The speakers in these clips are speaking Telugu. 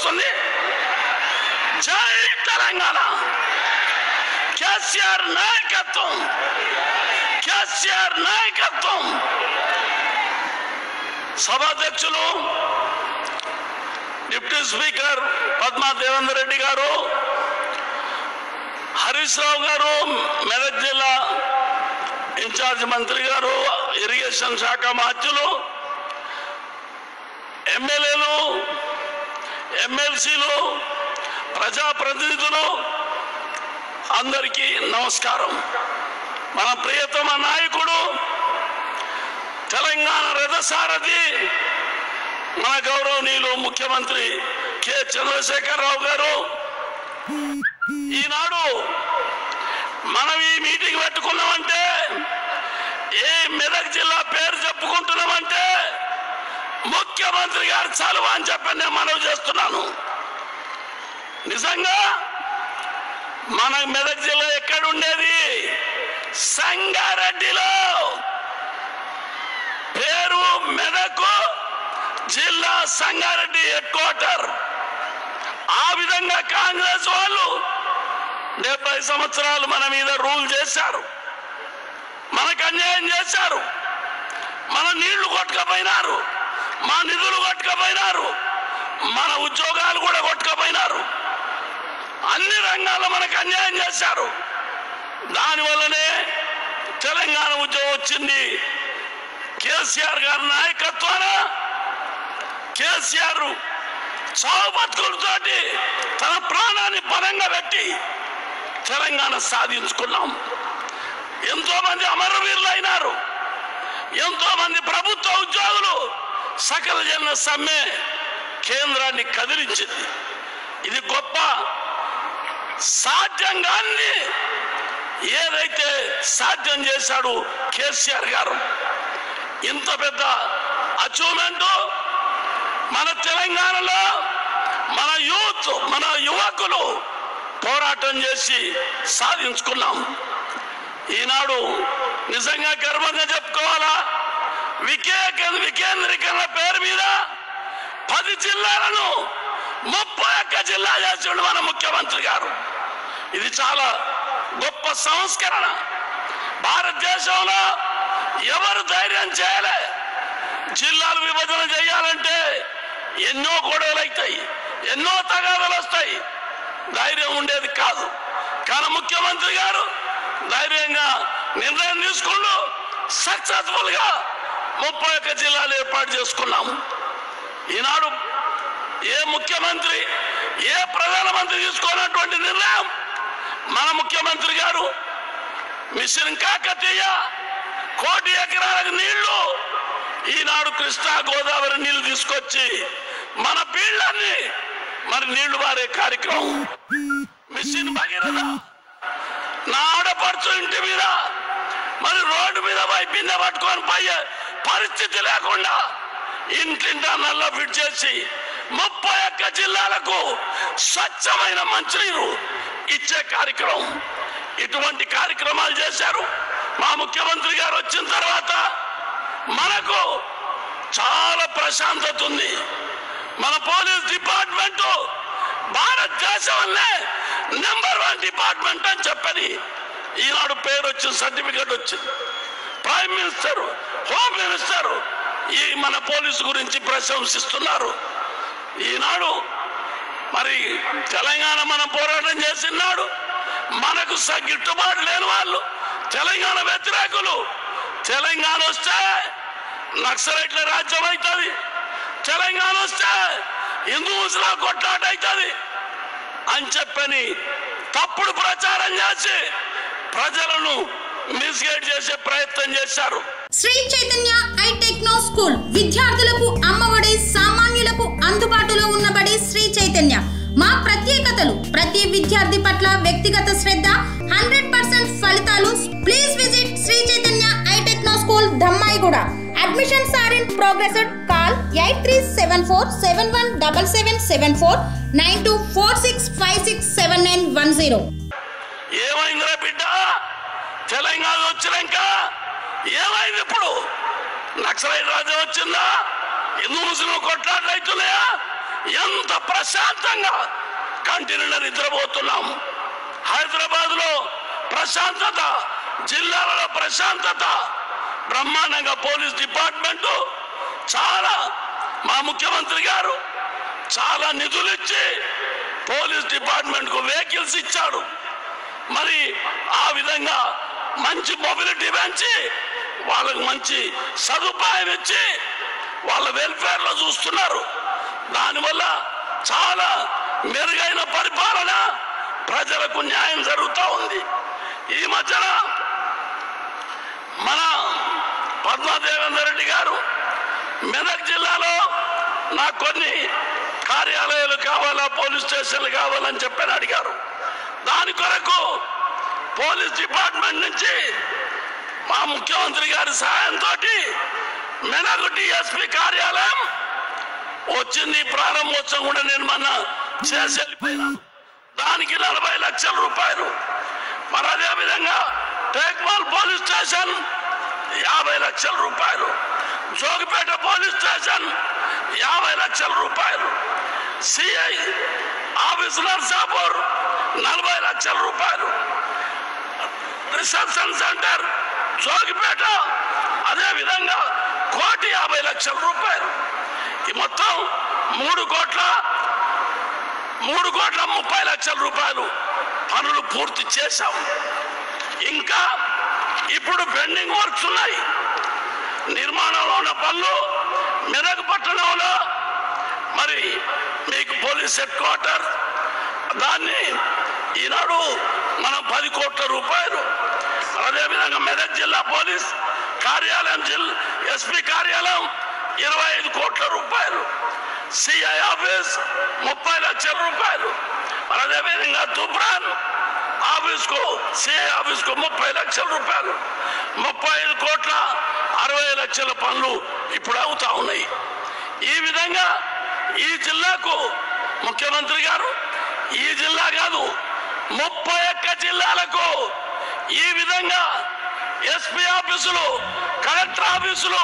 వస్తుంది జై తెలంగాణ కేసీఆర్ నాయకత్వం కేసీఆర్ నాయకత్వం సభాధ్యక్షులు డిప్యూటీ స్పీకర్ పద్మా దేవేందర్ రెడ్డి గారు హరీష్ రావు గారు మెదక్ జిల్లా ఇన్ఛార్జ్ మంత్రి గారు ఇరిగేషన్ శాఖ మార్చులు ఎమ్మెల్యేలు ఎమ్మెల్సీలు ప్రజాప్రతినిధులు అందరికీ నమస్కారం మన ప్రియతమ నాయకుడు తెలంగాణ రథసారథి మన గౌరవనీయులు ముఖ్యమంత్రి కె చంద్రశేఖరరావు గారు ఈనాడు మనం ఈ మీటింగ్ పెట్టుకున్నామంటే ఏ మెదక్ జిల్లా పేరు చెప్పుకుంటున్నామంటే ముఖ్యమంత్రి గారు చలువ అని చెప్పి నేను మనవి చేస్తున్నాను నిజంగా మన మెదక్ జిల్లా ఎక్కడ ఉండేది సంగారెడ్డిలో పేరు మెదకు జిల్లా సంగారెడ్డి హెడ్ క్వార్టర్ ఆ విధంగా కాంగ్రెస్ వాళ్ళు డెబ్బై సంవత్సరాలు మన మీద రూల్ చేశారు మనకు అన్యాయం చేశారు మన నీళ్లు కొట్టుకపోయినారు మా నిధులు కొట్టుకపోయినారు మన ఉద్యోగాలు కూడా కొట్టుకపోయినారు అన్ని రంగాల్లో మనకు అన్యాయం చేశారు దానివల్లనే తెలంగాణ ఉద్యోగం వచ్చింది కేసీఆర్ గారి నాయకత్వాన కేసీఆర్ చావు బతుకులతోటి తన ప్రాణాన్ని పరంగా పెట్టి తెలంగాణ సాధించుకున్నాం ఎంతో మంది అమరవీరులు అయినారు ఎంతో మంది ప్రభుత్వ ఉద్యోగులు సకల జన సమ్మె కేంద్రాన్ని కదిలించింది ఇది గొప్ప సాధ్యంగాన్ని ఏదైతే సాధ్యం చేశాడు కేసీఆర్ గారు ఇంత పెద్ద అచీవ్మెంట్ మన తెలంగాణలో మన యూత్ మన యువకులు పోరాటం చేసి సాధించుకున్నాం ఈనాడు నిజంగా గర్వంగా చెప్పుకోవాలా వికేక వికేంద్రీకరణ పేరు మీద పది జిల్లాలను ముప్పై ఒక్క జిల్లా చేసిండు మన ముఖ్యమంత్రి గారు ఇది చాలా గొప్ప సంస్కరణ భారతదేశంలో ఎవరు ధైర్యం చేయలే జిల్లాలు విభజన చేయాలంటే ఎన్నో గొడవలు అవుతాయి ఎన్నో తగాదలు వస్తాయి ధైర్యం ఉండేది కాదు కానీ ముఖ్యమంత్రి గారు ధైర్యంగా నిర్ణయం తీసుకుంటూ సక్సెస్ఫుల్ గా ముప్పై ఒక్క జిల్లాలు ఏర్పాటు చేసుకున్నాము ఈనాడు ఏ ముఖ్యమంత్రి ఏ ప్రధానమంత్రి తీసుకున్నటువంటి నిర్ణయం మన ముఖ్యమంత్రి గారు మిషన్ కాకతీయ కోటి ఎకరాలకు నీళ్లు ఈనాడు కృష్ణా గోదావరి నీళ్లు తీసుకొచ్చి మన పీళ్ళని మరి నీళ్లు వారే కార్యక్రమం మిషన్ భగీరథ నా ఆడపడుచు ఇంటి మీద మరి రోడ్డు మీద పోయి బిందె పట్టుకొని పోయే పరిస్థితి లేకుండా ఇంటింటా నల్ల ఫిట్ చేసి ముప్పై ఒక్క జిల్లాలకు స్వచ్ఛమైన మంచినీరు ఇచ్చే కార్యక్రమం ఇటువంటి కార్యక్రమాలు చేశారు మా ముఖ్యమంత్రి గారు వచ్చిన తర్వాత మనకు చాలా ప్రశాంతత ఉంది మన పోలీస్ డిపార్ట్మెంట్ భారతదేశంలో నెంబర్ వన్ డిపార్ట్మెంట్ అని చెప్పని ఈనాడు పేరు వచ్చింది సర్టిఫికేట్ వచ్చింది ప్రైమ్ మినిస్టర్ హోమ్ మినిస్టర్ ఈ మన పోలీసు గురించి ప్రశంసిస్తున్నారు ఈనాడు మరి తెలంగాణ మనం పోరాటం చేసినాడు మనకు స- గిట్టుబాటు లేని వాళ్ళు తెలంగాణ వ్యతిరేకులు తెలంగాణ వస్తే నక్సలైట్ల రాజ్యం అవుతుంది తెలంగాణ వస్తే హిందూ ముస్లిం కొట్లాట అవుతుంది అని చెప్పని తప్పుడు ప్రచారం చేసి ప్రజలను మిస్గైడ్ చేసే ప్రయత్నం చేశారు Sri Chaitanya I techno school విద్యార్థులకు అమ్మఒడి సామాన్యులకు అందుబాటులో ఉన్నబడి శ్రీ చైతన్య మా ప్రత్యేకతలు ప్రతి విద్యార్థి పట్ల వ్యక్తిగత శ్రద్ధ హండ్రెడ్ పర్సెంట్ ఫలితాలు please visit Sri Chaitanya I techno school Dammaiguda admissions are in progress call eight three seven four seven one double seven seven four nine two four six five six seven nine one zero ఏమైందిరా బిడ్డ తెలంగాణ వచ్చినాక ఏమైంది ఇప్పుడు నక్సలైట్ రాజ్యం వచ్చిందా హిందూ ముస్లిం కొట్లాటలు అవుతున్నాయా ఎంత ప్రశాంతంగా కంటిన్యూ నిద్రపోతున్నాం హైదరాబాద్ లో ప్రశాంతత జిల్లాలలో ప్రశాంతత బ్రహ్మాండంగా పోలీస్ డిపార్ట్మెంట్ చాలా మా ముఖ్యమంత్రి గారు చాలా నిధులు ఇచ్చి పోలీస్ డిపార్ట్మెంట్ కు వెహికల్స్ ఇచ్చాడు మరి ఆ విధంగా మంచి మొబిలిటీ పెంచి వాళ్ళకు మంచి సదుపాయం ఇచ్చి వాళ్ళ వెల్ఫేర్ లో చూస్తున్నారు దానివల్ల చాలా మెరుగైన పరిపాలన ప్రజలకు న్యాయం జరుగుతూ ఉంది ఈ మధ్యన మన పద్మాదేవేందర్ రెడ్డి గారు మెదక్ జిల్లాలో నాకు కొన్ని కార్యాలయాలు కావాలా పోలీస్ స్టేషన్లు కావాలని చెప్పని అడిగారు దాని కొరకు పోలీస్ డిపార్ట్మెంట్ నుంచి మా ముఖ్యమంత్రి గారి సహాయంతో మెనగు డిఎస్పి కార్యాలయం వచ్చింది ప్రారంభోత్సవం కూడా నేను మొన్న చేసి వెళ్ళిపోయినా దానికి నలభై లక్షల రూపాయలు మరి అదే విధంగా టేక్మాల్ పోలీస్ స్టేషన్ యాభై లక్షల రూపాయలు జోగిపేట పోలీస్ స్టేషన్ యాభై లక్షల రూపాయలు సిఐ ఆఫీస్ నర్సాపూర్ నలభై లక్షల రూపాయలు రిసెప్షన్ సెంటర్ జోగిపేట అదే విధంగా కోటి యాభై లక్షల రూపాయలు ఈ మొత్తం మూడు కోట్ల మూడు కోట్ల ముప్పై లక్షల రూపాయలు పనులు పూర్తి చేశాం ఇంకా ఇప్పుడు పెండింగ్ వర్క్స్ ఉన్నాయి నిర్మాణంలో ఉన్న పనులు మెదక్ పట్టణంలో మరి మీకు పోలీస్ హెడ్ క్వార్టర్ దాన్ని ఈనాడు మనం పది కోట్ల రూపాయలు అదేవిధంగా మెదక్ జిల్లా పోలీస్ కార్యాలయం జిల్లా ఎస్పీ కార్యాలయం ఇరవై ఐదు కోట్ల రూపాయలు సిఐ ఆఫీస్ ముప్పై లక్షల రూపాయలు మరి అదేవిధంగా తుబ్రాన్ ఆఫీస్కు సిఐ ఆఫీస్కు ముప్పై లక్షల రూపాయలు ముప్పై ఐదు కోట్ల అరవై లక్షల పనులు ఇప్పుడు అవుతా ఉన్నాయి ఈ విధంగా ఈ జిల్లాకు ముఖ్యమంత్రి గారు ఈ జిల్లా కాదు ముప్పై ఒక్క జిల్లాలకు ఈ విధంగా ఎస్పీ ఆఫీసులు కలెక్టర్ ఆఫీసులు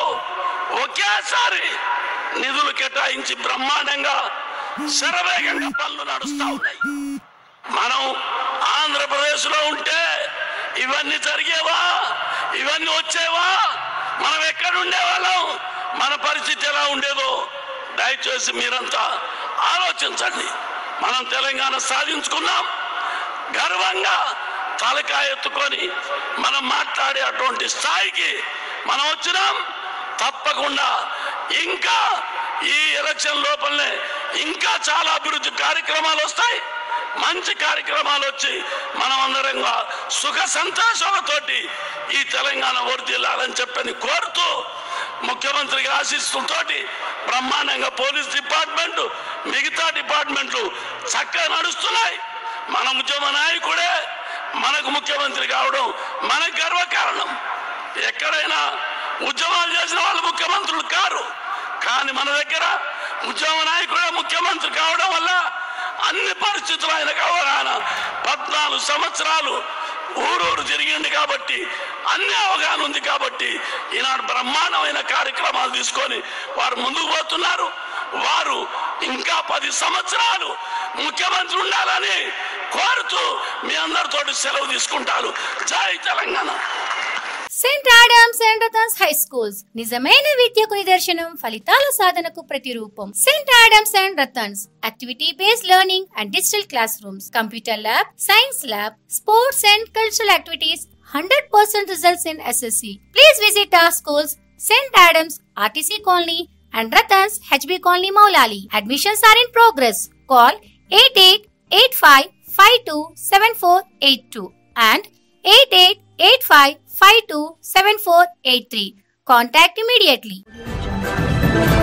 ఒకేసారి నిధులు కేటాయించి బ్రహ్మాండంగా శరవేగంగా పనులు నడుస్తా ఉన్నాయి మనం ఆంధ్రప్రదేశ్ లో ఉంటే ఇవన్నీ జరిగేవా ఇవన్నీ వచ్చేవా మనం ఎక్కడ ఉండేవాళ్ళం మన పరిస్థితి ఎలా ఉండేదో దయచేసి మీరంతా ఆలోచించండి మనం తెలంగాణ సాధించుకున్నాం గర్వంగా తలకాయ ఎత్తుకొని మనం మాట్లాడే అటువంటి స్థాయికి మనం వచ్చినాం తప్పకుండా ఇంకా ఈ ఎలక్షన్ లోపలనే ఇంకా చాలా అభివృద్ధి కార్యక్రమాలు వస్తాయి మంచి కార్యక్రమాలు వచ్చి మనం అందరంగా సుఖ సంతోషాలతోటి ఈ తెలంగాణ వర్దిల్లాలని చెప్పని కోరుతూ ముఖ్యమంత్రికి ఆశిస్తులతోటి బ్రహ్మాండంగా పోలీస్ డిపార్ట్మెంట్ మిగతా డిపార్ట్మెంట్లు చక్కగా నడుస్తున్నాయి మన ఉద్యమ నాయకుడే మనకు ముఖ్యమంత్రి కావడం మనకు గర్వకారణం ఎక్కడైనా ఉద్యమాలు చేసిన వాళ్ళు ముఖ్యమంత్రులు కారు కానీ మన దగ్గర ఉద్యమ నాయకుడే ముఖ్యమంత్రి కావడం వల్ల అన్ని పరిస్థితులు ఆయనకు అవగాహన పద్నాలుగు సంవత్సరాలు ఊరూరు తిరిగింది కాబట్టి అన్ని అవగాహన ఉంది కాబట్టి ఈనాడు బ్రహ్మాండమైన కార్యక్రమాలు తీసుకొని వారు ముందుకు పోతున్నారు వారు ఇంకా పది సంవత్సరాలు ముఖ్యమంత్రి ఉండాలని కోరుతూ మీ అందరితోటి సెలవు తీసుకుంటారు జై Telangana Saint Adams and Ratans high schools నిజమైన విద్యకు నిదర్శనం ఫలితాల సాధనకు ప్రతిరూపం Saint Adams and Ratans activity based learning and digital classrooms computer lab science lab sports and cultural activities hundred percent results in SSC please visit our schools Saint Adams RTC colony and Ratans HB Colony Maulali. Admissions are in progress. Call 8885527482 and 8885527483. Contact immediately.